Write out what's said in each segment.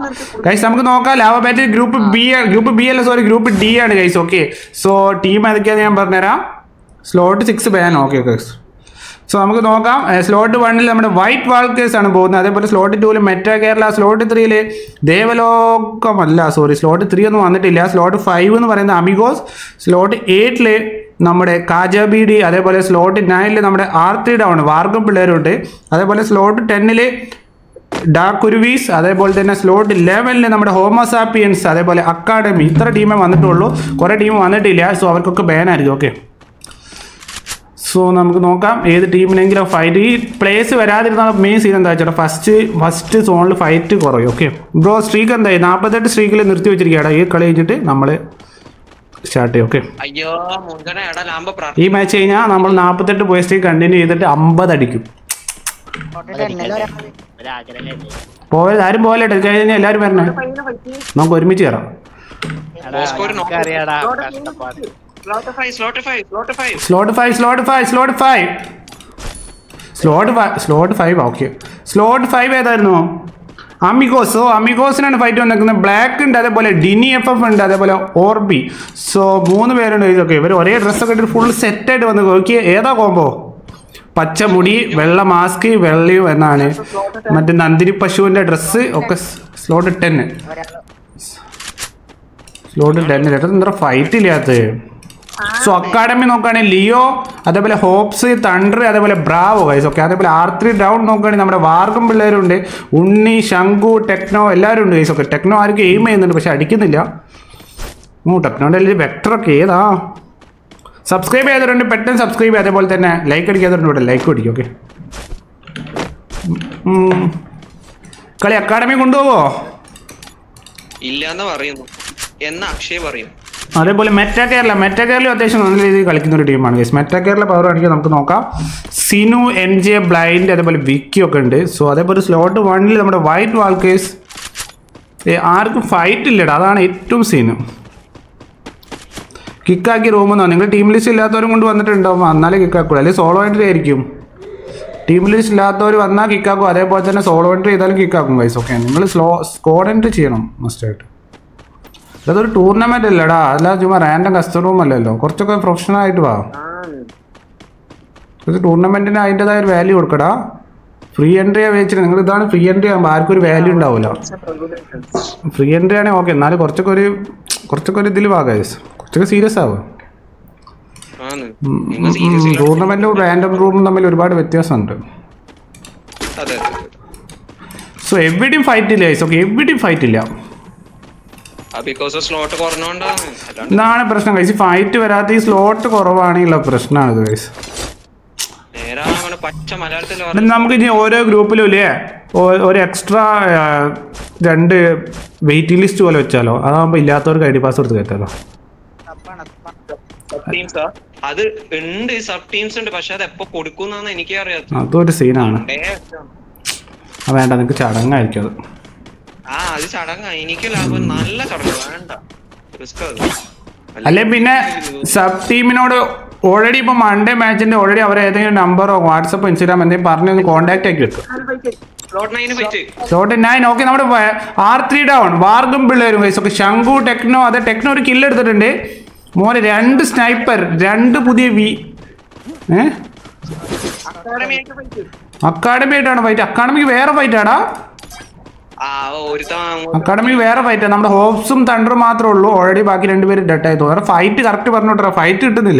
Guys നമുക്ക് നോക്കാം ലാവ ബാറ്റ് ഗ്രൂപ്പ് ബി ഗ്രൂപ്പ് ബി അല്ല സോറി ഗ്രൂപ്പ് ഡി ആണ് ഗൈസ് ഓക്കെ സോ ടീം ഏതൊക്കെയാന്ന് ഞാൻ പറഞ്ഞുതരാം സ്ലോട്ട് സിക്സ് ബാൻ ഓക്കെ ഗൈസ് സോ നമുക്ക് നോക്കാം സ്ലോട്ട് വണ്ണിൽ നമ്മുടെ വൈറ്റ് വാൾക്കേഴ്സ് ആണ് പോകുന്നത് അതേപോലെ സ്ലോട്ട് ടൂവിൽ മെറ്റ കേരള സ്ലോട്ട് ത്രീയിൽ ദേവലോകമല്ല സോറി സ്ലോട്ട് ത്രീ ഒന്നും വന്നിട്ടില്ല സ്ലോട്ട് ഫൈവ് എന്ന് പറയുന്നത് അമിഗോസ് സ്ലോട്ട് എയ്റ്റിൽ നമ്മുടെ കാജാബിഡി അതേപോലെ സ്ലോട്ട് നയനിൽ നമ്മുടെ ആർത്തി ഡൗൺ വാർഗം പിള്ളേരുണ്ട് അതേപോലെ സ്ലോട്ട് ടെന്നിൽ ഡാക്കുരുവീസ് അതേപോലെ തന്നെ സ്ലോട്ട് ലെവലിൽ നമ്മുടെ ഹോമോസാപ്പിയൻസ് അതേപോലെ അക്കാഡമി ഇത്ര ടീമേ വന്നിട്ടുള്ളൂ കുറേ ടീം വന്നിട്ടില്ല സോ അവർക്കൊക്കെ ബാനായിരിക്കും ഓക്കെ സോ നമുക്ക് നോക്കാം ഏത് ടീമിനെങ്കിലും ഫൈറ്റ് ഈ പ്ലേസ് വരാതിരുന്ന മെയിൻ സീൻ എന്താ വെച്ചാൽ ഫസ്റ്റ് ഫസ്റ്റ് സോണിൽ ഫൈറ്റ് കുറയും ഓക്കെ ബ്രോ സ്ട്രീക്ക് എന്തായി നാൽപ്പത്തെട്ട് സ്ട്രീക്കിൽ നിർത്തി വെച്ചിരിക്കുകയാണ് ഈ കളി കഴിഞ്ഞിട്ട് നമ്മൾ സ്റ്റാർട്ട് ചെയ്യും ഓക്കെ അയ്യോ മുൻഗണന എടാ ലാമ്പ ഈ മാച്ച് കഴിഞ്ഞാൽ നമ്മൾ നാൽപ്പത്തെട്ട് പോയ സ്ട്രീക്ക് കണ്ടിന്യൂ ചെയ്തിട്ട് അമ്പത് അടിക്കും പോയത് ആരും പോലെ കഴിഞ്ഞാൽ എല്ലാവരും വരണേ നമുക്ക് ഒരുമിച്ച് കയറാം അറിയാടാ കഷ്ടപ്പാട് slot five slot five slot five slot five slot five slot five slot five slot five okay slot five ഏതായിരുന്നു അമിഗോസ് ഓ അമിഗോസിനാണ് ഫൈറ്റ് വന്നിരിക്കുന്നത് ബ്ലാക്ക് ഉണ്ട് അതേപോലെ ഡിനി എഫ് എഫ് ഉണ്ട് അതേപോലെ ഓർബി സോ മൂന്ന് പേരുണ്ട് ഇതൊക്കെ ഇവർ ഒരേ ഡ്രസ്സൊക്കെ ഇട്ടിട്ട് ഫുൾ സെറ്റായിട്ട് വന്ന് നോക്കി ഏതാ കോമ്പോ പച്ചമുടി വെള്ള മാസ്ക് വെള്ളയും എന്നാണ് മറ്റേ നന്ദിനി പശുവിൻ്റെ ഡ്രസ്സ് ഒക്കെ സ്ലോട്ട് ടെന്ന് സ്ലോട്ട് ടെന്നിൽ എന്താ ഫൈറ്റ് ഇല്ലാത്തത് സോ അക്കാഡമി നോക്കുകയാണെങ്കിൽ ലിയോ അതേപോലെ ഹോപ്സ് തണ്ടർ അതേപോലെ ബ്രാവോ ഗൈസ് ഓക്കെ അതേപോലെ ആർ ത്രീ ഡൗൺ നോക്കുകയാണെങ്കിൽ നമ്മുടെ വാർഗം പിള്ളേരുണ്ട് ഉണ്ണി ശംഖു ടെക്നോ എല്ലാവരും ഉണ്ട് ഗൈസ് ഓക്കെ ടെക്നോ ആർക്കും എയിം ചെയ്യുന്നുണ്ട് പക്ഷെ അടിക്കുന്നില്ല ഓ ടെക്നോയുടെ അല്ലെങ്കിൽ വെക്ടറൊക്കെ ഏതാ സബ്സ്ക്രൈബ് ചെയ്തിട്ടുണ്ട് പെട്ടെന്ന് സബ്സ്ക്രൈബ് ചെയ്യുക അതേപോലെ തന്നെ ലൈക്ക് അടിക്കാത്തവരുണ്ട് ഇവിടെ ലൈക്ക് അടിക്കും ഓക്കെ കളി അക്കാഡമി കൊണ്ടുപോവോ ഇല്ലാന്ന് പറയുന്നു എന്ന് അക്ഷയ് പറയും അതേപോലെ മെറ്റ കേരള മെറ്റ കേരള അത്യാവശ്യം നല്ല രീതിയിൽ കളിക്കുന്ന ഒരു ടീമാണ് ഗൈസ് മെറ്റ കേരള പവർ കാണിക്കാൻ നമുക്ക് നോക്കാം സിനു എൻ ജെ ബ്ലൈൻഡ് അതേപോലെ വിക്കി ഒക്കെ ഉണ്ട് സോ അതേപോലെ സ്ലോട്ട് വണ്ണിൽ നമ്മുടെ വൈറ്റ് വാൾക്കേഴ്സ് ആർക്കും ഫൈറ്റ് ഇല്ലടാ അതാണ് ഏറ്റവും സീന് കിക്കാക്കി റൂമെന്നോ നിങ്ങൾ ടീം ലിസ്റ്റ് ഇല്ലാത്തവരും കൊണ്ട് വന്നിട്ടുണ്ടാവും എന്നാലേ കിക്കാക്കുള്ളൂ അല്ലെങ്കിൽ സോളോ എൻട്രി ആയിരിക്കും ടീം ലിസ്റ്റ് ഇല്ലാത്തവർ വന്നാൽ കിക്കാക്കും അതേപോലെ തന്നെ സോളോ എൻട്രി ചെയ്താലും കിക്കാക്കും ഗൈസ് ഓക്കെ നിങ്ങൾ സ്ലോ സ്കോഡ് എൻട്രി ചെയ്യണം മസ്റ്റായിട്ട് അതൊരു ടൂർണമെന്റ് അല്ലടാ അല്ല ചുമ്മാ റാൻഡം കസ്റ്റമർ റൂം അല്ലല്ലോ കുറച്ചൊക്കെ പ്രൊഫഷണൽ ആയിട്ട് വാ ഇത് ടൂർണമെന്റിന് അതിൻ്റെതായ ഒരു വാല്യൂ കൊടുക്കടാ ഫ്രീ എൻട്രി വെച്ചിട്ട് നിങ്ങൾ ഇതാണ് ഫ്രീ എൻട്രി ആകുമ്പോൾ ആർക്കും ഒരു വാല്യൂ ഉണ്ടാവില്ല ഫ്രീ എൻട്രി ആണെങ്കിൽ ഓക്കെ എന്നാലും കുറച്ചൊക്കെ ഒരു കുറച്ചൊക്കെ ഒരു ഇതിൽ വാ ഗൈസ് കുറച്ചൊക്കെ സീരിയസ് ആവുക ആണ് നിങ്ങൾ സീരിയസ് ടൂർണമെന്റും റാൻഡം റൂമും തമ്മിൽ ഒരുപാട് വ്യത്യാസമുണ്ട് അതെ അതെ സോ എവിടെയും ഫൈറ്റ് ഇല്ല ഗൈസ് ഓക്കെ എവിടെയും ഫൈറ്റ് ഇല്ല ബിക്കോസ് സ്ലോട്ട് കുറഞ്ഞോണ്ടാണ് അല്ലാണ്ട് ഇതാണ് പ്രശ്നം ഗൈസ് ഫൈറ്റ് വരാത്ത ഈ സ്ലോട്ട് കുറവാണെങ്കിലുള്ള പ്രശ്നമാണ് ഇത് ഗൈസ് നേരെ അങ്ങനെ പച്ച മലയാളത്തിൽ എന്നിട്ട് നമുക്ക് ഇനി ഓരോ ഗ്രൂപ്പിലും ഇല്ലേ ഓ- ഒരു എക്സ്ട്രാ രണ്ട് വെയിറ്റിംഗ് ലിസ്റ്റ് പോലെ വെച്ചാലോ അതാകുമ്പോൾ ഇല്ലാത്തവർക്ക് ഐ ഡി പാസ് കൊടുത്ത് കയറ്റാലോ ടീംസ് അത് ഉണ്ട് സബ് ടീംസ് ഉണ്ട് പക്ഷെ അത് എപ്പോ കൊടുക്കുന്നാന്ന് എനിക്ക് അറിയാത്ത അതൊരു സീനാണ് ആ വേണ്ട നിങ്ങൾക്ക് ചടങ്ങായിരിക്കും അത് ആ അത് ചടങ്ങാ എനിക്ക് ലാഭം നല്ല ചടങ്ങ് വേണ്ട റിസ്ക് അത് അല്ലെ പിന്നെ സബ് ടീമിനോട് ഓൾറെഡി ഇപ്പൊ മൺഡേ മാച്ചിന്റെ ഓൾറെഡി അവർ ഏതെങ്കിലും നമ്പറോ വാട്സപ്പോ ഇൻസ്റ്റാഗ്രാം എന്തെങ്കിലും പറഞ്ഞ് കോൺടാക്ട് ആക്കി വെക്കും സ്ലോട്ട് നൈന് പറ്റ് ഷോട്ട് നയൻ ഓക്കെ നമ്മുടെ ആർ ത്രീ ഡൗൺ വാർഗം പിള്ളേരും guys. ഒക്കെ ശംഖു ടെക്നോ അതെ ടെക്നോ ഒരു കില്ല് എടുത്തിട്ടുണ്ട് മോനെ രണ്ട് സ്നൈപ്പർ രണ്ട് പുതിയ വി ഏ അക്കാഡമി ആയിട്ടാണ് ഫൈറ്റ് അക്കാഡമിക്ക് വേറെ ഫൈറ്റ് ആടാ ആ ഒരുത്ത അക്കാഡമിക്ക് വേറെ ഫൈറ്റ് നമ്മുടെ ഹോപ്സും തണ്ടറും മാത്രമേ ഉള്ളൂ ഓൾറെഡി ബാക്കി രണ്ടുപേരും ഡെഡ് ആയി തോന്നുന്നു ഫൈറ്റ് കറക്റ്റ് പറഞ്ഞോട്ടെ ഫൈറ്റ് കിട്ടുന്നില്ല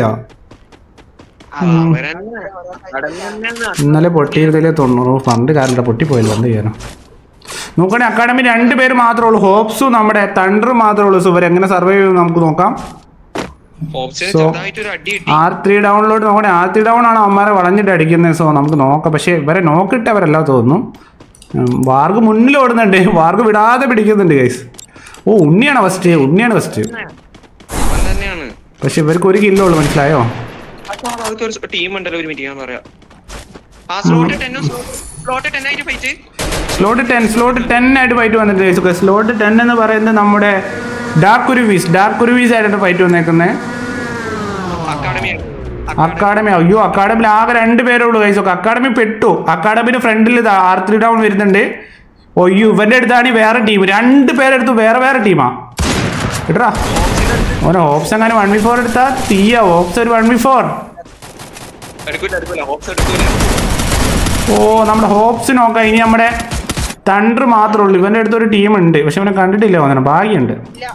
ഇന്നലെ പൊട്ടിയിരുന്നതിലെ തൊണ്ണൂറ് ഫണ്ട് കാരണം പൊട്ടിപ്പോയില്ല എന്ത് ചെയ്യാനോ നോക്കണേ അക്കാഡമി രണ്ട് പേര് മാത്രമേ ഉള്ളൂ ഹോപ്സും നമ്മുടെ തണ്ടറും മാത്രമേ ഉള്ളൂ സോ ഇവർ എങ്ങനെ സർവൈവ് ചെയ്യും നമുക്ക് നോക്കാം ഓപ്ഷൻ So- ചെറുതായിട്ട് ഒരു അടി കിട്ടി ആർ ത്രീ ഡൗണിലോട്ട് നോക്കണേ ആർ ത്രീ ഡൗൺ ആണ് അമ്മമാരെ വളഞ്ഞിട്ട് അടിക്കുന്നത് സോ നമുക്ക് നോക്കാം പക്ഷേ ഇവരെ നോക്കിയിട്ടവരല്ല തോന്നുന്നു ഉം, വാർഗ് മുന്നിൽ ഓടുന്നുണ്ട് വാർഗ് വിടാതെ പിടിക്കുന്നുണ്ട് ഗൈസ് ഓ ഉണ്ണിയാണ് ഫസ്റ്റ് ഉണ്ണിയാണ് ഫസ്റ്റ് അവൻ തന്നെയാണ് പക്ഷെ ഇവർക്ക് ഒരു കില്ലോ ഉള്ളു മനസ്സിലായോ പക്ഷെ അതൊക്കെ ഒരു ടീം ഉണ്ടല്ലോ ഒരു മിനിറ്റ് ഞാൻ പറയാം ആ സ്ലോട്ട് ടെന്നും സ്ലോട്ട് ടെൻ ആയിട്ട് fight slot ten slot ten ആയിട്ട് ഫൈറ്റ് വന്നിട്ടുണ്ട് സ്ലോട്ട് ടെൻ എന്ന് പറയുന്നത് നമ്മുടെ ഡാർക്ക് കുരുവീസ് ഡാർക്ക് കുരുവീസ് ആയിട്ടാണ് ഫൈറ്റ് വന്നേക്കുന്നത് അക്കാഡമി അക്കാഡമി അയ്യോ അക്കാഡമിയിൽ ആകെ രണ്ട് പേരേ ഉള്ളൂ കൈസൊക്കെ അക്കാഡമി പെട്ടു അക്കാഡമിയുടെ ഫ്രണ്ടിൽ ഇത് ആർ ത്രീ ഡൗൺ വരുന്നുണ്ട് ഒയ്യോ ഇവന്റെ അടുത്താണ് ഈ വേറെ ടീം രണ്ട് പേരെടുത്ത് വേറെ വേറെ ടീമാ ഇട്ടാ ഓനെ ഓപ്സ് അങ്ങനെ വൺ വി ഫോർ എടുത്താ തീയ ഓപ്സ് ഒരു വൺ വി ഫോർ എടുക്കൂല എടുക്കൂല ഹോപ്സ് എടുക്കൂല ഓ നമ്മുടെ ഹോപ്സ് നോക്കാം ഇനി നമ്മുടെ തണ്ടർ മാത്രമേ ഉള്ളൂ ഇവന്റെ അടുത്ത് ഒരു ടീം ഉണ്ട് പക്ഷെ ഇവനെ കണ്ടിട്ടില്ല വന്നെ ഭാഗ്യമുണ്ട് ഇല്ല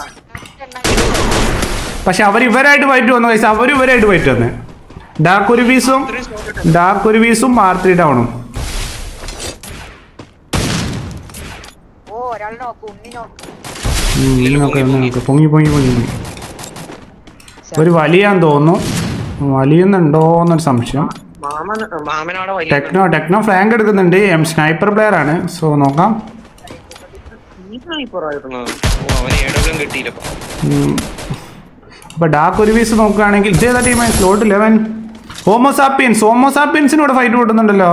പക്ഷെ അവർ ഇവരായിട്ട് ഫൈറ്റ് വന്നു കഴിച്ചാൽ അവർ ഇവരായിട്ട് ഫൈറ്റ് വന്ന് ഡാർക്ക് ഒരു പീസും ഡാർക്ക് ഒരു പീസും ആർ ത്രീ ഡൗണും ഓ ഒരാൾ നോക്ക് ഉണ്ണി നോക്ക് ഉം, ഇനി നോക്കാം, ഇനി നോക്കാം. പൊങ്ങി പൊങ്ങി പൊങ്ങി പൊങ്ങി ഒരു വലിയാന്ന് തോന്നുന്നു വലിയുന്നുണ്ടോ എന്നൊരു സംശയം മാമൻ മാമനവിടെ വലിയ ടെക്നോ ടെക്നോ ഫ്ലാങ്ക് എടുക്കുന്നുണ്ട് എം സ്നൈപ്പർ പ്ലെയർ ആണ് സോ നോക്കാം സ്നൈപ്പറായിരുന്നു ഓ അവന് ഏടെങ്കിലും കിട്ടിയില്ലപ്പോ ഉം. അപ്പൊ ഡാർക്ക് ഒരു പീസ് നോക്കുകയാണെങ്കിൽ ഇതേതാ ടീമായി സ്ലോട്ട് ലെവൻ ഹോമോസാപ്പിയൻസ് ഹോമോസാപ്പിയൻസിന് ഇവിടെ ഫൈറ്റ് കൂട്ടുന്നുണ്ടല്ലോ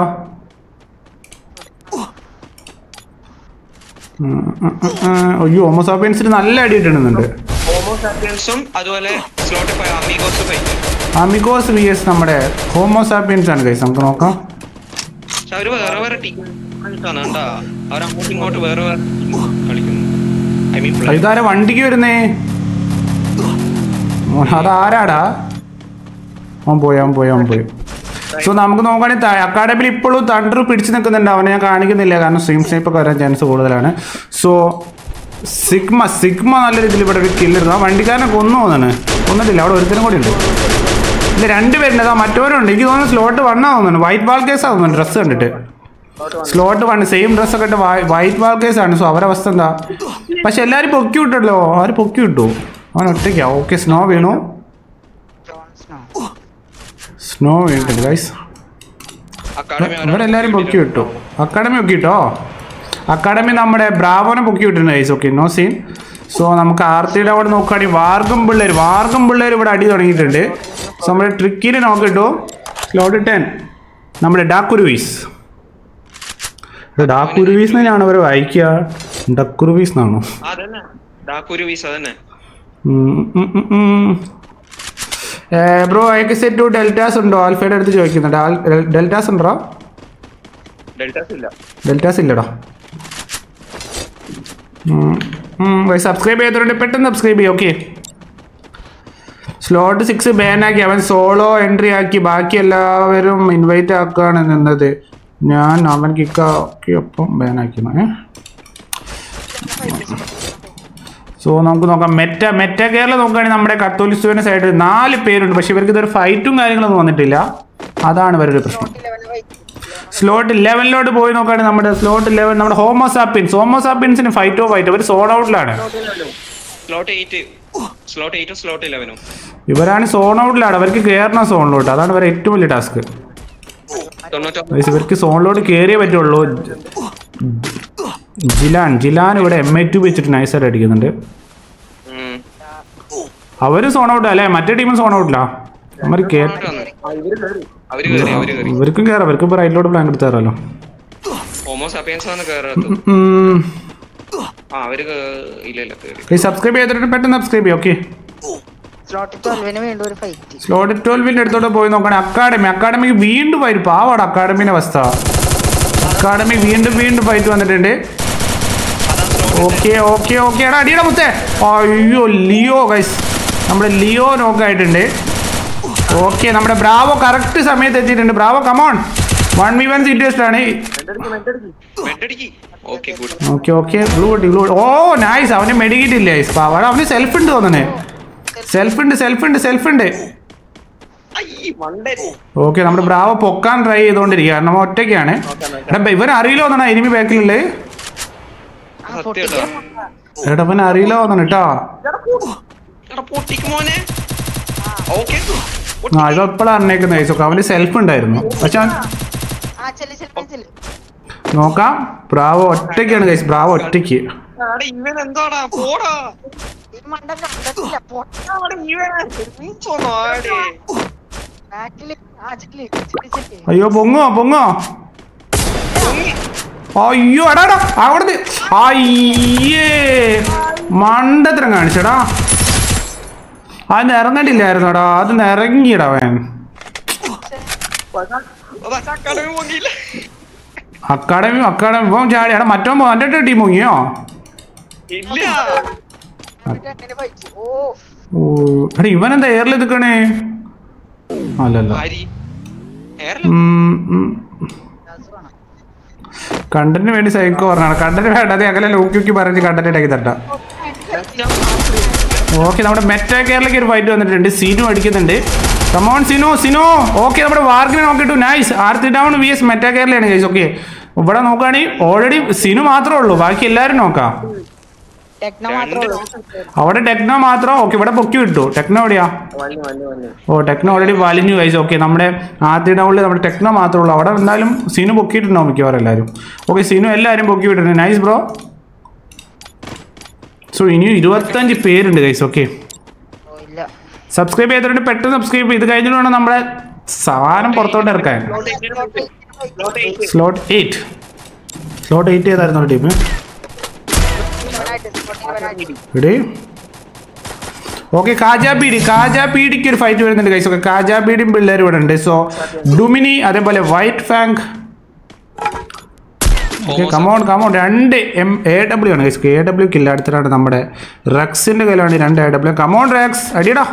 ഉം, ഉം, ഉം, ഉം. അയ്യോ ഹോമോസാപ്പിയൻസിന് നല്ല അടി ഇട്ടിടുന്നുണ്ട് ഹോമോസാപ്പിയൻസും അതുപോലെ slot Amigos fight Amigos V S നമ്മുടെ ഹോമോസാപ്പിയൻസ് ആണ് കൈസ് നമുക്ക് നോക്കാം പക്ഷെ അവര് വേറെ വേറെ ടീം കണ്ടാ അവർ അങ്ങോട്ടും ഇങ്ങോട്ട് വേറെ വേറെ team കളിക്കുന്നു ഐ മീൻ ഇതാര വണ്ടിക്ക് വരുന്നേ മോൻ, അതാരാടാ അവൻ പോയി അവൻ പോയി അവൻ പോയി സോ നമുക്ക് നോക്കുകയാണെങ്കിൽ അക്കാഡമിയിൽ ഇപ്പോഴും തണ്ടർ പിടിച്ചു നിൽക്കുന്നുണ്ട് അവനെ ഞാൻ കാണിക്കുന്നില്ല കാരണം സ്ട്രീം സ്നൈപ്പൊക്കെ വരാൻ ചാൻസ് കൂടുതലാണ് സോ സിഗ്മ സിഗ്മ നല്ല രീതിയിൽ ഇവിടെ ഒരു കില്ലെടുത്തു ആ വണ്ടിക്കാരനെ കൊന്നു തോന്നാണ് കൊന്നിട്ടില്ല അവിടെ ഒരുത്തനും കൂടി ഉണ്ട് ഇല്ല രണ്ടുപേരുണ്ട് അതാ മറ്റവരുണ്ട് എനിക്ക് തോന്നുന്നു സ്ലോട്ട് വണ്ണാ തോന്നുന്നു വൈറ്റ് വാൾ കേസ് ആവുന്നുണ്ട് ഡ്രസ്സ് കണ്ടിട്ട് സ്ലോട്ട് വൺ സെയിം ഡ്രസ് ഒക്കെ ഇട്ട് വൈറ്റ് വാൾ കേസ് ആണ് സോ അവരുടെ അവസ്ഥ എന്താ പക്ഷെ എല്ലാരും പൊക്കി വിട്ടല്ലോ ആര് പൊക്കി വിട്ടു അവൻ ഒറ്റയ്ക്കാ ഓക്കെ സ്നോ വീണു ജോൺസ്നോ സ്നോ വീണിട്ടുണ്ട് ഗൈസ് അക്കാഡമി ഇവരെല്ലാരും പൊക്കി വിട്ടു അക്കാഡമി പൊക്കി വിട്ടോ അക്കാഡമി നമ്മുടെ ബ്രാവോനെ പൊക്കി വിട്ടിട്ടുണ്ട് guys okay no scene so നമുക്ക് ആർത്തിയുടെ അവിടെ നോക്കുകയാണെങ്കിൽ വാർഗം പിള്ളേർ വാർഗം പിള്ളേർ ഇവിടെ അടി തുടങ്ങിയിട്ടുണ്ട് സോ നമ്മുടെ ട്രിക്കിന് നോക്കിട്ടു സ്ലോട്ട് ടെൻ നമ്മുടെ ഡാക്കുരുവീസ് ഡാക്കുരുവീസ് തന്നെയാണ് അവർ വായിക്കുക ഡക്കുരുവീസ് എന്നാണോ അതന്നെ ഡാക്കുരു വീസ് അതന്നെ ബ്രോ അയക്ക് സെറ്റ് ടു ഡെൽറ്റാസ് ഉണ്ടോ ആൽഫയുടെ അടുത്ത് ചോദിക്കുന്നുണ്ട് ആൽ ഡെൽറ്റാസ് ഉണ്ടോ ഡെൽറ്റാസ് ഇല്ല ഡെൽറ്റാസ് ഇല്ലടാ സബ്സ്ക്രൈബ് ചെയ്തിട്ടുണ്ട് പെട്ടെന്ന് സബ്സ്ക്രൈബ് ചെയ്യും ഓക്കെ സ്ലോട്ട് സിക്സ് ബാൻ ആക്കി അവൻ സോളോ എൻട്രി ആക്കി ബാക്കി എല്ലാവരും ഇൻവൈറ്റ് ആക്കുകയാണ് നിന്നത് ഞാൻ അവൻ കിക്കാക്കി ഒപ്പം ബാൻ ആക്കിയാണ് ഏ സോ നമുക്ക് നോക്കാം മെറ്റ മെറ്റ കേരള നോക്കുകയാണെങ്കിൽ നമ്മുടെ കത്തോലിസ്റ്റുവിന്റെ സൈഡിൽ നാല് പേരുണ്ട് പക്ഷെ ഇവർക്ക് ഇതൊരു ഫൈറ്റും കാര്യങ്ങളൊന്നും വന്നിട്ടില്ല അതാണ് ഇവരുടെ പ്രശ്നം ലെവലിൽ വൈറ്റ് സ്ലോട്ട് ലെവലിലോട്ട് പോയി നോക്കുകയാണെങ്കിൽ നമ്മുടെ സ്ലോട്ട് ലെവൽ നമ്മുടെ ഹോമോസാപ്പിൻസ് ഹോമോസാപ്പിൻസിന് ഫൈറ്റോ ഫൈറ്റ് അവർ സോൺ ഔട്ടിലാണ് സ്ലോട്ട് എയ്റ്റ് സ്ലോട്ട് എയ്റ്റും സ്ലോട്ട് ഇലവനും ഇവരാണ് സോൺ ഔട്ടിലാണ് അവർക്ക് കയറണം സോണിലോട്ട് അതാണ് ഇവരെ ഏറ്റവും വലിയ ടാസ്ക് തൊണ്ണൂറ്റൊമ്പത് ഇവർക്ക് സോണിലോട്ട് കയറിയേ പറ്റുള്ളൂ ജിലാൻ ജിലാൻ ഇവിടെ എം ഐ ടു വെച്ചിട്ട് നൈസായിട്ട് അടിക്കുന്നുണ്ട് ഉം. അവര് സോൺ ഔട്ട് അല്ലേ മറ്റേ ടീമും സോൺ ഔട്ടില്ല അവർ കേ ഇങ്ങോട്ട് വന്നു. അവര് കയറി അവര് കയറി ഇവർക്കും കയറാം ഇവർക്കും ഇപ്പോൾ റൈറ്റിലോട്ട് പ്ലാൻ എടുത്ത് തരാമല്ലോ ഹോമോ സപ്പിയൻസ് ആണ് കയറാത്തത് ഉം. ആ അവര് കേ- ഇല്ല ഇല്ല കയറി ഈ സബ്സ്ക്രൈബ് ചെയ്തിട്ട് പെട്ടെന്ന് സബ്സ്ക്രൈബ് ചെയ്യും ഓക്കെ സ്ലോട്ട് ട്വൽവിന് വീണ്ടും ഒരു ഫൈറ്റ് സ്ലോട്ട് ട്വൽവിന്റെ അടുത്തോട്ട് പോയി നോക്കണേ അക്കാഡമി അക്കാഡമിക്ക് വീണ്ടും ഫൈറ്റ് പാവാണ് അക്കാഡമിന്റെ അവസ്ഥ അക്കാഡമി വീണ്ടും വീണ്ടും ഫൈറ്റ് വന്നിട്ടുണ്ട് ഓക്കെ ഓക്കെ ഓക്കെ എടാ അടിയടാ മുത്തേ അയ്യോ ലിയോ ഗൈസ് നമ്മുടെ ലിയോ നോക്കായിട്ടുണ്ട് ഓക്കെ നമ്മുടെ ബ്രാവോ കറക്റ്റ് സമയത്ത് എത്തിയിട്ടുണ്ട് Bravo come on one V one situation ആണ് മെഡടിക്ക് okay good okay okay blue കിട്ടി ബ്ലൂ ഓ നൈസ് അവന് മെഡിക്കിട്ടില്ല ഗൈസ് പാവാട അവന് സെൽഫ് ഉണ്ട് തോന്നണേ സെൽഫ് ഉണ്ട് സെൽഫ് ഉണ്ട് സെൽഫ് ഉണ്ട് ഓക്കെ നമ്മുടെ ബ്രാവോ പൊക്കാൻ ട്രൈ ചെയ്തുകൊണ്ടിരിക്കുക കാരണം അവൻ ഒറ്റയ്ക്കാണ് എടാ ഇവൻ അറിയില്ല തോന്നണ എനിമി ബാക്കിലുള്ളത് സത്യം കേട്ടോ എടാ ഇവൻ അറിയില്ല തോന്നണ കേട്ടോ എടാ പൊട്ടിക്ക് മോനെ ഓക്കെ ആ ഇത് എപ്പോഴാണ് അറിഞ്ഞേക്കുന്നത് ഗൈസ് അവന് സെൽഫ് ഉണ്ടായിരുന്നു പക്ഷെ അവൻ ആ ചെല്ലു ചെല്ലു ചെല്ലു നോക്കാം ബ്രാവോ ഒറ്റയ്ക്കാണ് ഗൈസ് ബ്രാവോ ഒറ്റയ്ക്ക് ഇവൻ എന്താടാ പോടാ ഈ മണ്ടൻ കണ്ടിട്ടില്ല ആടെ ഇവൻ നീ പോടാടെ ബാക്കില് ആ ചെല്ലു ചെല്ലു ചെല്ലു അയ്യോ പൊങ്ങോ പൊങ്ങോ പൊങ്ങി. അയ്യോ എടാടാ അവിടെ അയ്യേ മണ്ടത്തരം കാണിച്ചടാ അത് നിറന്നിട്ടില്ലായിരുന്നോടാ അത് നിറങ്ങിയിടാ അവൻ അതാ അക്കാഡമി പൊങ്ങിയില്ല അക്കാഡമി അക്കാഡമി ഇപ്പം ചാടി എടാ മറ്റോ എൻ്റെ ടീം മുങ്ങിയോ ഇല്ല എന്നിട്ട് എങ്ങനെ പഴിച്ചു ഓ ഓ എടാ ഇവനെന്താ എയറിൽ നിൽക്കണേ അല്ലല്ല ആരി ഏറല രസമാണ് കണ്ടന്റിന് വേണ്ടി സൈക്കോ പറഞ്ഞാണ് കണ്ടന്റ് വേണ്ട അതെ അങ്ങനെ ലൂക്കി ലൂക്കി പറഞ്ഞ് കണ്ടന്റ് ഉണ്ടാക്കി തട്ടാം ഓക്കെ നമ്മുടെ മെറ്റാ കേരളയ്ക്ക് ഒരു ഫൈറ്റ് വന്നിട്ടുണ്ട് സിനു അടിക്കുന്നുണ്ട് കമോൺ സിനു സിനു ഓക്കെ നമ്മുടെ വാർക്കിനെ നോക്കിട്ടു nice Aarthi down V S Meta കേരളയാണ് ഗൈസ് ഓക്കെ ഇവിടെ നോക്കുകയാണെങ്കിൽ ഓൾറെഡി സിനു മാത്രമേ ഉള്ളൂ ബാക്കി എല്ലാവരും നോക്കാം ടെക്നോ മാത്രമേ ഉള്ളൂ അവിടെ ടെക്നോ മാത്രം ഓക്കെ ഇവിടെ പൊക്കി വിട്ടു ടെക്നോ എവിടെയാ ഓ ടെക്നോ ഓൾറെഡി വലിഞ്ഞു കഴിച്ചു ഓക്കെ നമ്മുടെ ആദ്യ ഡൗണിൽ നമ്മുടെ ടെക്നോ മാത്രമേ ഉള്ളൂ അവിടെ എന്തായാലും സിനു പൊക്കിയിട്ടുണ്ടാവും മിക്കവാറും എല്ലാവരും ഓക്കെ സിനു എല്ലാവരും പൊക്കി വിട്ടിട്ടുണ്ട് നൈസ് ബ്രോ സോ ഇനിയും ഇരുപത്തഞ്ച് പേരുണ്ട് ഗൈസ് ഓക്കെ ഓ ഇല്ല സബ്സ്ക്രൈബ് ചെയ്തിട്ടുണ്ട് പെട്ടെന്ന് സബ്സ്ക്രൈബ് ചെയ്ത് കഴിഞ്ഞിട്ട് വേണം നമ്മളെ സാധനം പുറത്തോട്ട് ഇറക്കാൻ സ്ലോട്ട് എയ്റ്റ് സ്ലോട്ട് എയ്റ്റ് ചെയ്തായിരുന്നു ടീം ഇവനായിട്ട് ഇവനായിട്ട് ഇവിടെ ഓക്കെ കാജാപീഡി കാജാപീഡിക്ക് ഒരു ഫൈറ്റ് വരുന്നുണ്ട് കൈസ് ഓക്കെ കാജാപീഡിയും പിള്ളേരും ഇവിടെ ഉണ്ട് സോ ഡുമിനി അതേപോലെ white fang okay come on come on രണ്ട് എം എ ഡബ്ല്യു ആണ് കൈസ് എ ഡബ്ല്യു കില്ല അടുത്തിട്ടാണ് നമ്മുടെ റക്സിന്റെ കയ്യിലാണ് ഈ രണ്ട് എ ഡബ്ല്യു കമോൺ റക്സ് അടിയടാ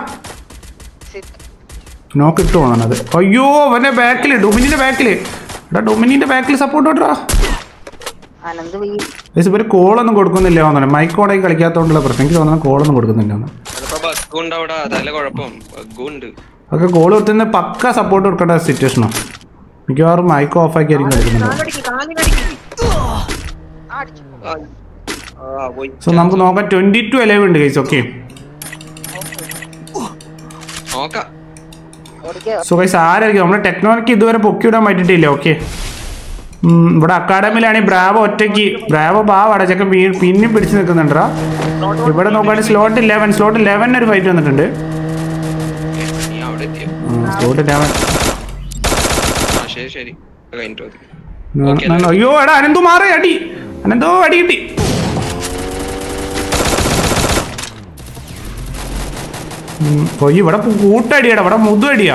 നോക്ക് ഇട്ട് പോകുന്നത് അയ്യോ അവന്റെ ബാക്കിൽ ഡുമിനിന്റെ ബാക്കിൽ എടാ ഡുമിനിന്റെ ബാക്കിൽ സപ്പോർട്ട് ഇട്ടാ അനന്ത് പോയി ഗൈസ് ഇവര് കോളൊന്നും കൊടുക്കുന്നില്ല തോന്നുന്നു മൈക്ക് ഓടായി കളിക്കാത്തതുകൊണ്ടുള്ള പ്രശ്നം എനിക്ക് തോന്നുന്നു കോളൊന്നും കൊടുക്കുന്നില്ല എന്ന്. ചിലപ്പോ ബഗ്ഗുണ്ട് അവിടെ അതല്ല കുഴപ്പം ബഗ്ഗുണ്ട് അതൊക്കെ കോൾ കൊടുത്തുന്ന പക്ക സപ്പോർട്ട് കൊടുക്കേണ്ട സിറ്റുവേഷനാണ് മിക്കവാറും മൈക്ക് ഓഫ് ആക്കി ആയിരിക്കും കളിക്കുന്നുണ്ട് ആ അടിച്ചു ആ പോയി സോ നമുക്ക് നോക്കാം ട്വന്റി ടു എലവ് ഉണ്ട് ഗൈസ് ഓക്കെ നോക്കാം ഓടിക്കോ സോ ഗൈസ് ആരായിരിക്കും നമ്മുടെ ടെക്നോളജി ഇതുവരെ പൊക്കി വിടാൻ പറ്റിയിട്ടില്ല ഓക്കെ ഇവിടെ അക്കാഡമിയിലാണെങ്കിൽ ബ്രാവോ ഒറ്റയ്ക്ക് ബ്രാവോ ബാവ് അടച്ചൊക്കെ പിന്നെയും പിടിച്ച് നിൽക്കുന്നുണ്ടാ ഇവിടെ നോക്കുകയാണെങ്കിൽ സ്ലോട്ട് ഇലവൻ സ്ലോട്ട് ഇലവൻ ഒരു ഫൈറ്റ് വന്നിട്ടുണ്ട് നീ അവിടെ എത്തിയോ സ്ലോട്ട് ഇലവൻ ആ ശരി ശരി അത് കഴിഞ്ഞിട്ട് മതി Okay, അയ്യോ എടാ അനന്തു മാറി അടി അനന്തോ അടി കിട്ടി ഉം, ഒയ്യ് ഇവിടെ കൂട്ടടിയാടാ ഇവിടെ മുതു അടിയാ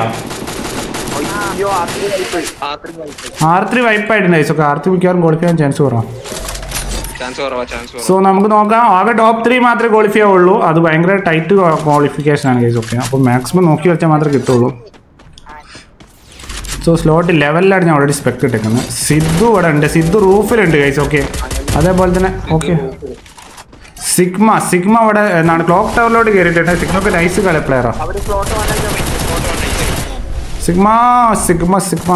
ആർ ത്രീ വൈപ്പായിട്ടുണ്ട് ഒക്കെ ആർ ത്രീ മിക്കവാറും ക്വാളിഫൈ ചാൻസ് കുറവാണ് ചാൻസ് കുറവാ ചാൻസ് കുറവാ സോ നമുക്ക് നോക്കാം ആകെ ടോപ്പ് ത്രീ മാത്രമേ ക്വാളിഫൈ ആവുള്ളൂ അത് ഭയങ്കര ടൈറ്റ് ക്വാളിഫിക്കേഷൻ ആണ് കേസ് ഓക്കെ അപ്പോൾ മാക്സിമം നോക്കി വെച്ചാൽ മാത്രമേ കിട്ടുള്ളൂ സോ സ്ലോട്ട് ലെവലിലാണ് ഞാൻ ഓൾറെഡി സ്പെക്ട് ഇട്ടേക്കുന്നത് സിദ്ധു ഇവിടെ ഉണ്ട് സിദ്ധു റൂഫിലുണ്ട് കൈസ് ഓക്കെ അതേപോലെ തന്നെ ഓക്കെ സിഗ്മ സിഗ്മ ഇവിടെ എന്താണ് ക്ലോക്ക് ടവറിലോട്ട് കയറിയിട്ടുണ്ട് സിഗ്മ ഒക്കെ നൈസ് കളി പ്ലെയറാണ് സിഗ്മ സിഗ്മ സിഗ്മ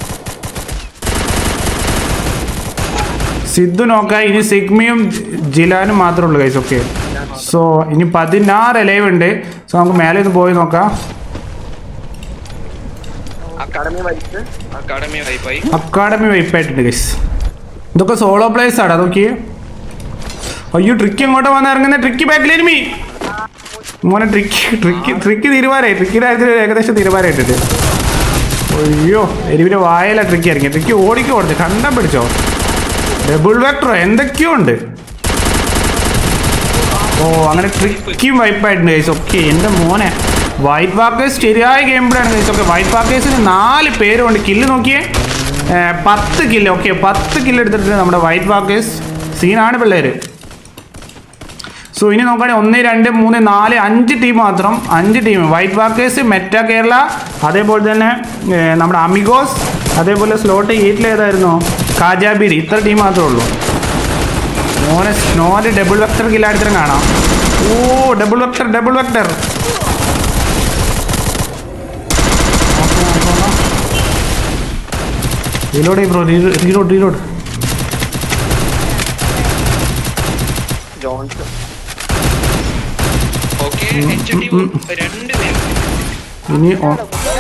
സിദ്ധു നോക്കാം ഇനി സിഗ്മയും ജിലാനും മാത്രമേ ഉള്ളൂ കൈസ് ഓക്കെ സോ ഇനി പതിനാറ് എലൈവ് ഉണ്ട് സോ നമുക്ക് മേലെ ഒന്ന് പോയി നോക്കാം അക്കാഡമി വൈഫൈ അക്കാഡമി വൈപ്പായിട്ടുണ്ട് ഗൈസ് ഇതൊക്കെ സോളോ പ്ലേസ് ആണ് അതൊക്കെ അയ്യോ ട്രിക്ക് എങ്ങോട്ട് വന്ന് ഇറങ്ങുന്ന ട്രിക്ക് ബാക്കിൽ എനിമി മോനെ ട്രിക്ക് ട്രിക്ക് ട്രിക്ക് തീരുമാനമായി ട്രിക്കിന്റെ കാര്യത്തിൽ ഏകദേശം തീരുമാനമായിട്ടുണ്ട് അയ്യോ എരിവിന്റെ വായല ട്രിക്ക് ഇറങ്ങി ട്രിക്ക് ഓടിക്കോ കൊടുത്ത് കണ്ടം പിടിച്ചോ ഡബിൾ വെക്ടറോ എന്തൊക്കെയോ ഉണ്ട് ഓ അങ്ങനെ ട്രിക്കും വൈപ്പായിട്ടുണ്ട് ഗൈസ് ഓക്കെ എൻ്റെ മോനെ വൈറ്റ് പാക്കേഴ്സ് ശരിയായ ഗെയിം പ്ലേയാണ് ഗൈസ് ഓക്കെ വൈറ്റ് പാക്കേഴ്സിന് നാല് പേരുണ്ട് കില്ല് നോക്കിയേ ഏ, പത്ത് കില്ല് ഓക്കെ പത്ത് കില്ല് എടുത്തിട്ടുണ്ട് നമ്മുടെ വൈറ്റ് പാക്കേഴ്സ് സീനാണ് പിള്ളേര് സോ ഇനി നോക്കുകയാണെങ്കിൽ ഒന്ന് രണ്ട് മൂന്ന് നാല് അഞ്ച് ടീം മാത്രം അഞ്ച് team White Walkers Meta Kerala അതേപോലെ തന്നെ ഏ, നമ്മുടെ അമിഗോസ് അതേപോലെ സ്ലോട്ട് എയ്റ്റിൽ ഏതായിരുന്നു കാജാബീരി ഇത്ര ടീം മാത്രമേ ഉള്ളൂ മോനെ സ്നോല് ഡബിൾ വെക്ടർ കില്ലാടിത്തരം കാണാം ഓ double vector double vector reload bro reload reload okay H D രണ്ട് പേര് ഇനി ഓ-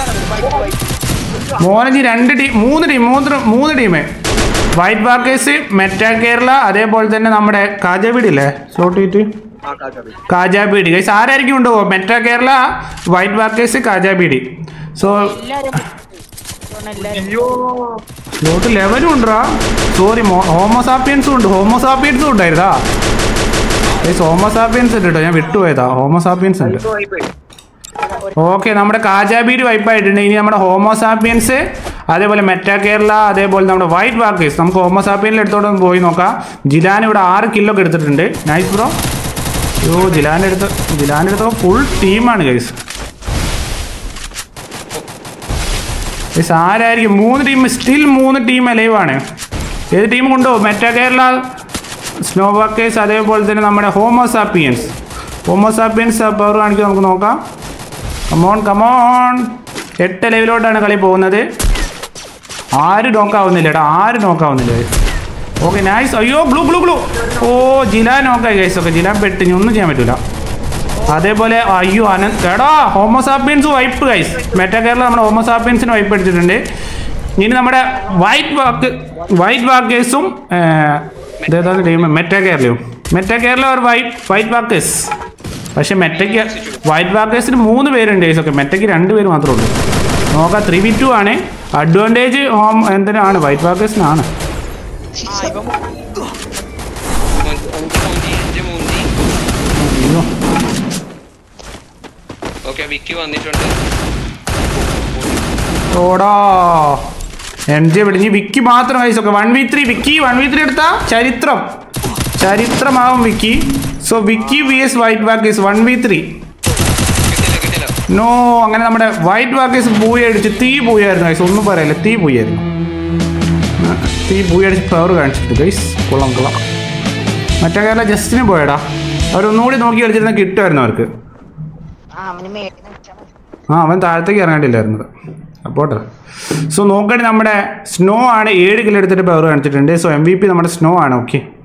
മോനജി രണ്ട് ടീം മൂന്ന് ടീം മൂന്ന് മൂന്ന് team White Walkers Meta Kerala അതേപോലെ തന്നെ നമ്മുടെ കാജാബീഡി അല്ലേ സ്ലോട്ട് ചെയ്തിട്ട് കാജാബീഡി ഗൈസ് ആരായിരിക്കും ഉണ്ടാവോ മെറ്റ കേരള വൈറ്റ് വാക്കേഴ്സ് കാജാബീഡി സോ എല്ലാരും എല്ലാരും സ്ലോട്ട് ലെവലും ഉണ്ടാ സോറി ഹോമോസാപ്പിയൻസും ഉണ്ട് ഹോമോസാപ്പിയൻസും ഉണ്ടായിരുന്നാ ഗൈസ് ഹോമോസാപ്പിയൻസ് ഉണ്ട് കേട്ടോ ഞാൻ വിട്ടുപോയതാ ഹോമോസാപ്പിയൻസ് ഉണ്ട് ഓക്കെ നമ്മുടെ കാജാബീഡ് വൈപ്പായിട്ടുണ്ട് ഇനി നമ്മുടെ ഹോമോസാപ്പിയൻസ് അതേപോലെ മെറ്റാ കേരള അതേപോലെ നമ്മുടെ വൈറ്റ് വാക്കേഴ്സ് നമുക്ക് ഹോമോസാപ്പിയനിൽ എടുത്തോണ്ട് ഒന്ന് പോയി നോക്കാം ജിലാൻ ഇവിടെ ആറ് കിലോ ഒക്കെ എടുത്തിട്ടുണ്ട് നൈസ് ബ്രോ അയ്യോ ജിലാൻ എടുത്ത് ജിലാൻ എടുത്ത ഫുൾ ടീമാണ് ഗൈസ് ഗൈസ് ആരായിരിക്കും മൂന്ന് ടീം സ്റ്റിൽ മൂന്ന് ടീം അലൈവാണ് ഏത് ടീം കൊണ്ടുപോകും മെറ്റാ കേരള സ്നോവാക്കേഴ്സ് അതേപോലെ തന്നെ നമ്മുടെ ഹോമോസാപ്പിയൻസ് ഹോമോസാപ്പിയൻസ് പവർ കാണിക്കുക നമുക്ക് നോക്കാം കമോൺ കമോൺ എട്ട് ലെവലോട്ടാണ് കളി പോകുന്നത് ആരും നോക്കാവുന്നില്ല എടാ ആരും നോക്കാവുന്നില്ല ഓക്കെ നൈസ് അയ്യോ ബ്ലൂ ബ്ലൂ ബ്ലൂ ഓ ജിലാൻ നോക്കായി ഗൈസ് ഒക്കെ ജിലാൻ പെട്ട് ഇനി ഒന്നും ചെയ്യാൻ പറ്റൂല അതേപോലെ അയ്യോ അനന്ത് എടാ Homo Sapiens wipe guys Meta Kerala നമ്മുടെ ഹോമോസാപ്പിയൻസിന് വൈപ്പ് എടുത്തിട്ടുണ്ട് ഇനി നമ്മുടെ വൈറ്റ് വാക്ക് വൈറ്റ് വാക്കേഴ്സും ഇതേതാണ് ടീം മെറ്റാ കേരളയും മെറ്റാ കേരള ഒരു വൈറ്റ് വൈറ്റ് വാക്കേഴ്സ് പക്ഷെ മെറ്റയ്ക്ക് വൈറ്റ് വാക്കേഴ്സിന് മൂന്ന് പേരുണ്ട് ഗൈസ് ഒക്കെ മെറ്റയ്ക്ക് രണ്ട് പേര് മാത്രമേ ഉള്ളൂ നോക്കാം ത്രീ വി ടു ആണ് അഡ്വാൻറ്റേജ് ഹോം എന്തിനാണ് വൈറ്റ് വാക്കേഴ്സിനാണ് ആ ഇവൻ മൂന്തി എന്റെ മൂന്തി അയ്യോ ഓക്കെ വിക്കി വന്നിട്ടുണ്ട് ഓടാ എം ജെ വിളിഞ്ഞ് വിക്കി മാത്രം guys okay one V three Vicky one V three എടുത്ത ചരിത്രം ചരിത്രമാവും Vicky so Vicky V S White Walkers one V three കിട്ടില്ല കിട്ടില്ല നോ അങ്ങനെ നമ്മുടെ വൈറ്റ് വാക്കേഴ്സ് പൂയി അടിച്ച് തീ പൂയായിരുന്നു ഗൈസ് ഒന്നും പറയല്ല തീ പൂയായിരുന്നു ആ, തീ പൂയി അടിച്ച് പവർ കാണിച്ചിട്ട് ഗൈസ് കൊള്ളാം കൊള്ളാം മറ്റേ കേരള ജസ്റ്റിന് പോയടാ അവരൊന്നുകൂടി നോക്കി കളിച്ചിരുന്ന കിട്ടുമായിരുന്നു അവർക്ക് ആ അവന് മേടിക്കുന്ന വെച്ചാൽ മതി ആ അവൻ താഴത്തേക്ക് ഇറങ്ങേണ്ടില്ലായിരുന്നത് അപ്പോട്ടെ സോ നോക്കണേ നമ്മുടെ സ്നോ ആണ് ഏഴ് കിലോ എടുത്തിട്ട് പവർ കാണിച്ചിട്ടുണ്ട് സോ എം വി പി നമ്മുടെ സ്നോ ആണ് ഓക്കെ